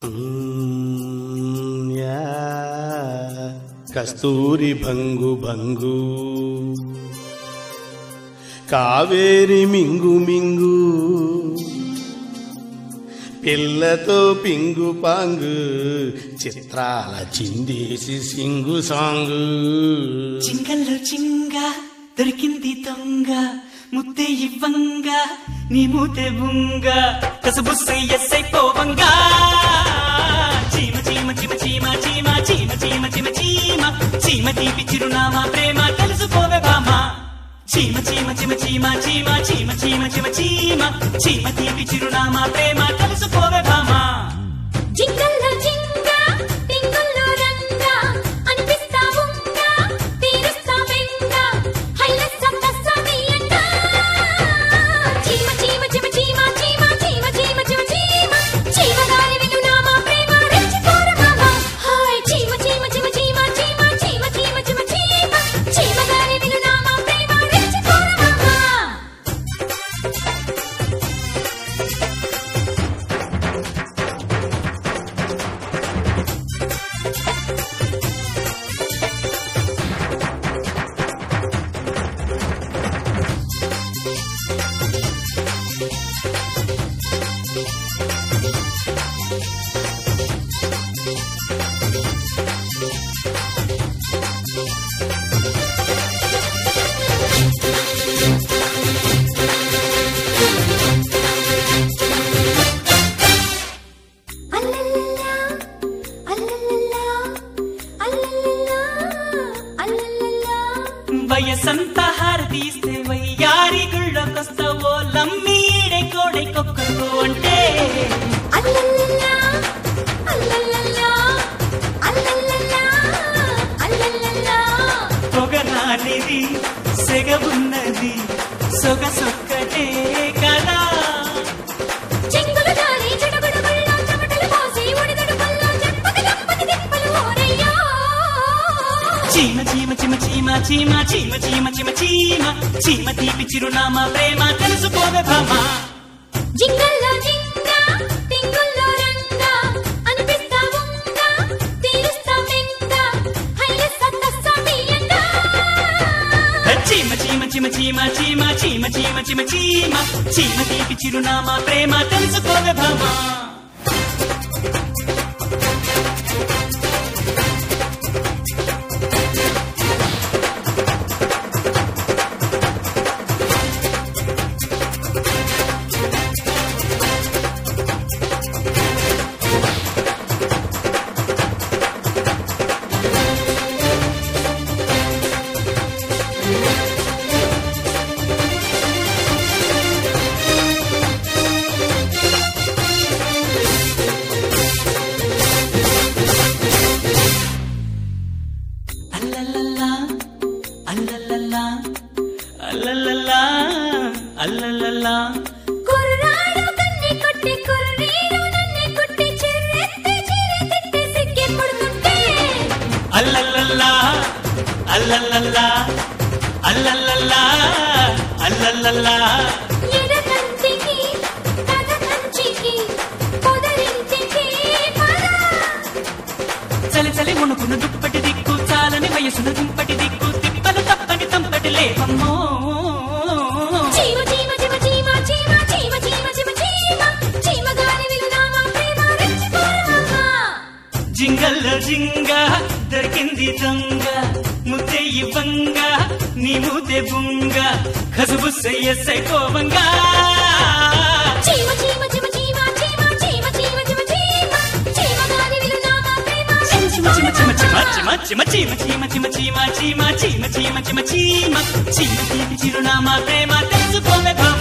మ్మ్, yeah. కస్తూరి భంగు భంగు కావేరి మింగు మింగు పిల్లతో పింగు పాంగు చిత్రాల చిందేసి Singh song చింగల్లో చింగ దొరికింది దొంగ ముద్దే ఇవ్వంగ నీ మూతే బుంగ కసబుస్సై ఎస్సై పోవంగా చీమ చీమ చీమ చీమ చీమ చీమ చీమ చీమ చీమ చీమ తీపి చిరునామా ప్రేమ తెలుసుకోవే బామా చీమ చీమ చీమ చీమ చీమ చీమ చీమ చీమ చీమ చీమ తీపి చిరునామా ప్రేమ తెలుసుకోవే బామా జింగల్లో జింగ టింగుల్లో రంగ అనిపిస్తా ఉంగ తీరుస్తా వెంగ హైలెస్ సక్కస్స మీయంగా చీమ చీమ చీమ చీమ చీమ చీమ చీమ చీమ చీమ చీమ గారి వినునామా ప్రేమ రెచ్చిపోర మామ హాయ్ చీమ చీమ చీమ చీమ చీమ చీమ చీమ చీమ చీమ చీమ గారి వినునామా ప్రేమ రెచ్చిపోర మామ అల్లల్లల్లా అల్లల్లల్లా అల్లల్లల్లా అల్లల్లల్లా వయసంతా హారతీస్తే వయ్యారి గుళ్ళకొస్తావో లమ్మి ఈడే కోడై కొక్కరు అంటే అల్లల్లల్లా అల్లల్లల్లా అల్లల్లల్లా అల్లల్లల్లా పొగరానిది సెగవున్నది సొగసొక్కటే కదా చెంగులు జారి చెడగొడగొల్లో చెమటలు పోసి ఒడిదడు పల్లో చెప్పక దంపతి దిప్పలు ఓరయ్యో చీమ చీమ చీమ చీమ చీమ చీమ చీమ చీమ చీమ చీమ తీపి చిరునామా ప్రేమ తెలుసుకోవే భామా జింగల్లో జింగ టింగుల్లో రంగ అనిపిస్తా ఉంగ తీరుస్తా మెంగ హైలెస్ సక్కస్స మీయంగా చీమ చీమ చీమ చీమ చీమ చీమ చీమ చీమ చీమ చీమ తీపి చిరునామా ప్రేమ తెలుసుకోవే భామా అల్లల్లల్లా అల్లల్లల్లా అల్లల్లల్లా అల్లల్లల్లా కుర్రాడు కన్ని కొట్టి కుర్రీడు నన్ను కొట్టి చిర్రెత్తి చిరి తిట్టి సిగ్గి పడుతుంటే అల్లల్లల్లా అల్లల్లల్లా అల్లల్లల్లా అల్లల్లల్లా ఎడకంటికి కథ కంచికి పొదరింటికి పద చలి చలి ఉణుకును దుప్పటి దిక్కు చాలని వయసును దుంపటి దిక్కు తిప్పలు తప్పని తంపటి లేవమ్మో చీమ చీమ చీమ చీమ చీమ చీమ చీమ చీమ చీమ చీమ గారి విలునామా ప్రేమ రెచ్చిపోరమామా జింగల్లో జింగ దొరికింది దొంగ ముద్దే ఇవ్వంగ నీ మూతే బుంగ కసుబుస్సై ఎస్సై కోవంగా చీమ చీమ చీమ చీమ చీమ చీమ చీమ చీమ చీమ చీమ గారి విలునామా ప్రేమ చిమ చిమ చిమ చిమ చిమ చిమ చిమ చిమ చిమ చిమ చిమ చిమ చిమ చిమ చిమ చిమ చీమ తీపి చిరునామా ప్రేమ తెలుసుకోవే భామ